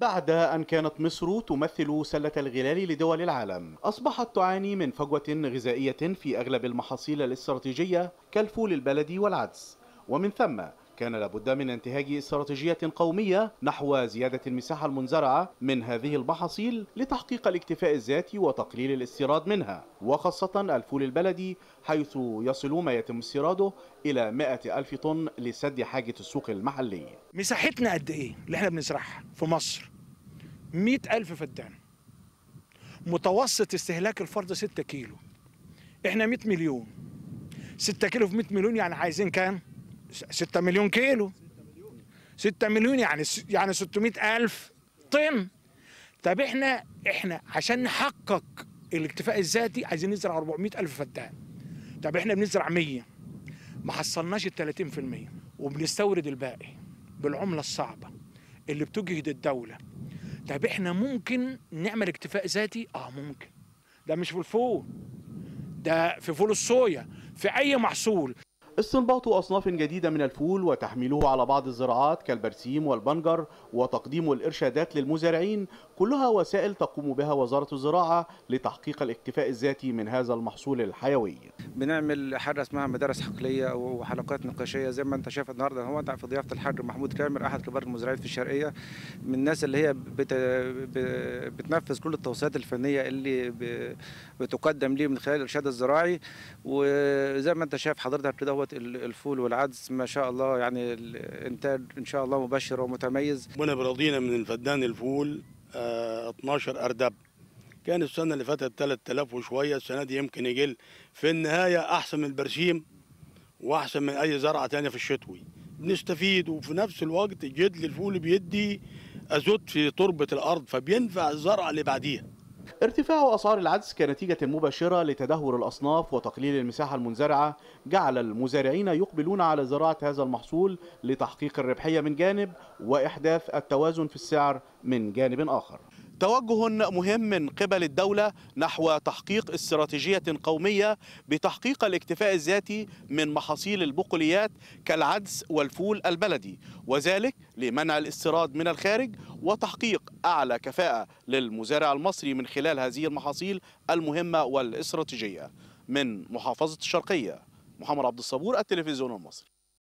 بعد أن كانت مصر تمثل سلة الغلال لدول العالم أصبحت تعاني من فجوة غذائية في أغلب المحاصيل الاستراتيجية كالفول البلدي والعدس ومن ثم كان لابد من انتهاج استراتيجية قومية نحو زيادة المساحة المنزرعة من هذه المحاصيل لتحقيق الاكتفاء الذاتي وتقليل الاستيراد منها وخاصة الفول البلدي حيث يصل ما يتم استيراده إلى 100 ألف طن لسد حاجة السوق المحلي مساحتنا قد ايه اللي احنا بنزرعها في مصر 100 ألف فدان متوسط استهلاك الفرد 6 كيلو احنا 100 مليون 6 كيلو في 100 مليون يعني عايزين كام 6 مليون كيلو 6 مليون يعني يعني 600 ألف طن طب احنا احنا عشان نحقق الاكتفاء الذاتي عايزين نزرع 400 ألف فدان طب احنا بنزرع 100 ما حصلناش ال 30% وبنستورد الباقي بالعملة الصعبة اللي بتجهد الدولة طب احنا ممكن نعمل اكتفاء ذاتي اه ممكن ده مش في الفول ده في فول الصويا في اي محصول استنباط أصناف جديدة من الفول وتحميله على بعض الزراعات كالبرسيم والبنجر وتقديم الإرشادات للمزارعين كلها وسائل تقوم بها وزارة الزراعة لتحقيق الاكتفاء الذاتي من هذا المحصول الحيوي بنعمل حاجه اسمها مدارس حقليه وحلقات نقاشيه زي ما انت شايف النهارده هو في ضيافه الحاج محمود كامل احد كبار المزارعين في الشرقيه من الناس اللي هي بت... ب- بتنفذ كل التوصيات الفنيه اللي ب... بتقدم ليه من خلال الارشاد الزراعي وزي ما انت شايف حضرتك كده هو الفول والعدس ما شاء الله يعني الانتاج ان شاء الله مبشر ومتميز ربنا برضينا من الفدان الفول آه 12 أردب كان السنة اللي فاتت 3000 وشوية السنة دي يمكن يقل في النهاية أحسن من البرسيم وأحسن من أي زرعة تانية في الشتوي بنستفيد وفي نفس الوقت جدل الفول بيدي أزوت في تربة الأرض فبينفع الزرعة اللي بعديها ارتفاع أسعار العدس كنتيجة مباشرة لتدهور الأصناف وتقليل المساحة المنزرعة جعل المزارعين يقبلون على زراعة هذا المحصول لتحقيق الربحية من جانب وإحداث التوازن في السعر من جانب آخر توجه مهم من قبل الدولة نحو تحقيق استراتيجية قومية بتحقيق الاكتفاء الذاتي من محاصيل البقوليات كالعدس والفول البلدي وذلك لمنع الاستيراد من الخارج وتحقيق أعلى كفاءة للمزارع المصري من خلال هذه المحاصيل المهمة والاستراتيجية من محافظة الشرقية محمد عبد الصبور التلفزيون المصري